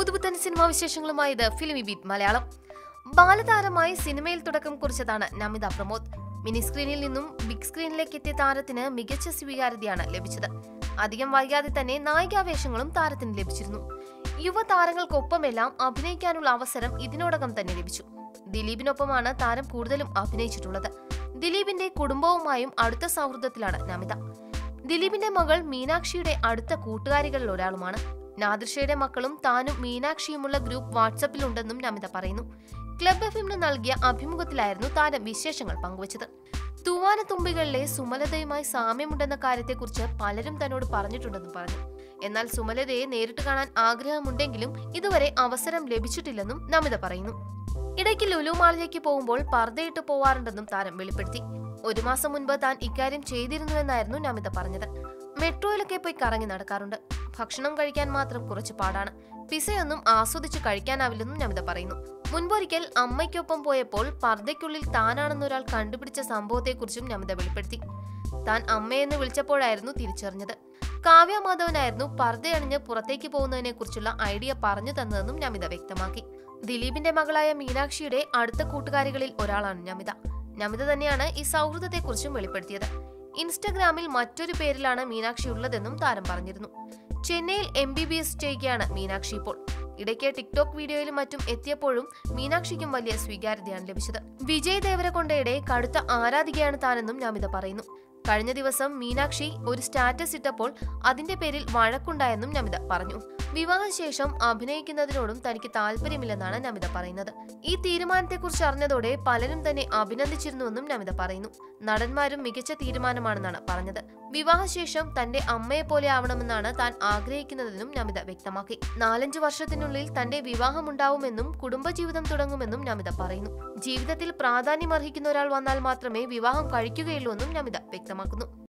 പുതുപുത്തൻ സിനിമാ വിശേഷങ്ങളുമായി ഇത് ഫിലിമി ബീറ്റ് മലയാളം ബാലതാരമായി സിനിമയിൽ തുടക്കം കുറിച്ചതാണ് നമിത പ്രമോദ് മിനി സ്ക്രീനിൽ നിന്നും ബിഗ് സ്ക്രീനിലേക്ക് എത്തിയ താരത്തിന് മികച്ച സ്വീകാര്യതയാണ് ലഭിച്ചത് അധികം വൈകാതെ തന്നെ നായികാവേഷങ്ങളും താരത്തിന് ലഭിച്ചിരുന്നു യുവതാരങ്ങൾക്കൊപ്പമെല്ലാം അഭിനയിക്കാനുള്ള അവസരം ഇതിനോടകം തന്നെ ലഭിച്ചു ദിലീപിനൊപ്പമാണ് താരം കൂടുതലും അഭിനയിച്ചിട്ടുള്ളത് ദിലീപിന്റെ കുടുംബവുമായും അടുത്ത സൗഹൃദത്തിലാണ് നമിത ദിലീപിന്റെ മകൾ മീനാക്ഷിയുടെ അടുത്ത കൂട്ടുകാരികളിൽ ഒരാളുമാണ് നാദിർഷയുടെ മക്കളും താനും മീനാക്ഷിയുമുള്ള ഗ്രൂപ്പ് വാട്സപ്പിലുണ്ടെന്നും നമിത പറയുന്നു ക്ലബ് എഫിന് നൽകിയ അഭിമുഖത്തിലായിരുന്നു താരം വിശേഷങ്ങൾ പങ്കുവച്ചത് തൂവാനത്തുമ്പികളിലെ സുമലതയുമായി സാമ്യമുണ്ടെന്ന കാര്യത്തെക്കുറിച്ച് പലരും തന്നോട് പറഞ്ഞിട്ടുണ്ടെന്നും പറഞ്ഞു എന്നാൽ സുമലതയെ നേരിട്ട് കാണാൻ ആഗ്രഹമുണ്ടെങ്കിലും ഇതുവരെ അവസരം ലഭിച്ചിട്ടില്ലെന്നും നമിത പറയുന്നു ഇടയ്ക്ക് ലുലു മാളിലേക്ക് പോകുമ്പോൾ പർദ്ദയിട്ട് പോവാറുണ്ടെന്നും താരം വെളിപ്പെടുത്തി ഒരു മാസം മുൻപ് താൻ ഇക്കാര്യം ചെയ്തിരുന്നുവെന്നായിരുന്നു നമിത പറഞ്ഞത് മെട്രോയിലൊക്കെ പോയി കറങ്ങി നടക്കാറുണ്ട് ഭക്ഷണം കഴിക്കാൻ മാത്രം കുറച്ച് പാടാണ് പിസയൊന്നും ആസ്വദിച്ച് കഴിക്കാനാവില്ലെന്നും നമിത പറയുന്നു മുൻപൊരിക്കൽ അമ്മയ്ക്കൊപ്പം പോയപ്പോൾ പർദ്ദയ്ക്കുള്ളിൽ താനാണെന്നൊരാൾ കണ്ടുപിടിച്ച സംഭവത്തെക്കുറിച്ചും നമിത വെളിപ്പെടുത്തി താൻ അമ്മയെന്ന് വിളിച്ചപ്പോഴായിരുന്നു തിരിച്ചറിഞ്ഞത് കാവ്യ മാധവനായിരുന്നു പർദ്ദയണിഞ്ഞ് പുറത്തേക്ക് പോകുന്നതിനെ കുറിച്ചുള്ള ഐഡിയ പറഞ്ഞു തന്നതെന്നും നമിത വ്യക്തമാക്കി ദിലീപിന്റെ മകളായ മീനാക്ഷിയുടെ അടുത്ത കൂട്ടുകാരികളിൽ ഒരാളാണ് നമിത നമിത തന്നെയാണ് ഈ സൗഹൃദത്തെക്കുറിച്ചും വെളിപ്പെടുത്തിയത് ഇൻസ്റ്റഗ്രാമിൽ മറ്റൊരു പേരിലാണ് മീനാക്ഷി ഉള്ളതെന്നും താരം പറഞ്ഞിരുന്നു ചെന്നൈയിൽ എം ബി ബി എസ് ചെയ്യുകയാണ് മീനാക്ഷി ഇപ്പോൾ ഇടയ്ക്ക് ടിക്ടോക്ക് വീഡിയോയിലും മറ്റും എത്തിയപ്പോഴും മീനാക്ഷിക്കും വലിയ സ്വീകാര്യതയാണ് ലഭിച്ചത് വിജയ് ദേവരകൊണ്ടയുടെ കടുത്ത ആരാധികയാണ് താനെന്നും നമിത പറയുന്നു കഴിഞ്ഞ ദിവസം മീനാക്ഷി ഒരു സ്റ്റാറ്റസ് ഇട്ടപ്പോൾ അതിന്റെ പേരിൽ വഴക്കുണ്ടായെന്നും നമിത പറഞ്ഞു വിവാഹശേഷം അഭിനയിക്കുന്നതിനോടും തനിക്ക് താല്പര്യമില്ലെന്നാണ് നമിത പറയുന്നത് ഈ തീരുമാനത്തെക്കുറിച്ച് അറിഞ്ഞതോടെ പലരും തന്നെ അഭിനന്ദിച്ചിരുന്നുവെന്നും നമിത പറയുന്നു നടന്മാരും മികച്ച തീരുമാനമാണെന്നാണ് പറഞ്ഞത് വിവാഹശേഷം തന്റെ അമ്മയെ പോലെ ആവണമെന്നാണ് താൻ ആഗ്രഹിക്കുന്നതെന്നും നമിത വ്യക്തമാക്കി നാലഞ്ചു വർഷത്തിനുള്ളിൽ തന്റെ വിവാഹമുണ്ടാവുമെന്നും കുടുംബജീവിതം തുടങ്ങുമെന്നും നമിത പറയുന്നു ജീവിതത്തിൽ പ്രാധാന്യമർഹിക്കുന്ന ഒരാൾ വന്നാൽ മാത്രമേ വിവാഹം കഴിക്കുകയുള്ളൂ എന്നും നമിത വ്യക്തമാക്കുന്നു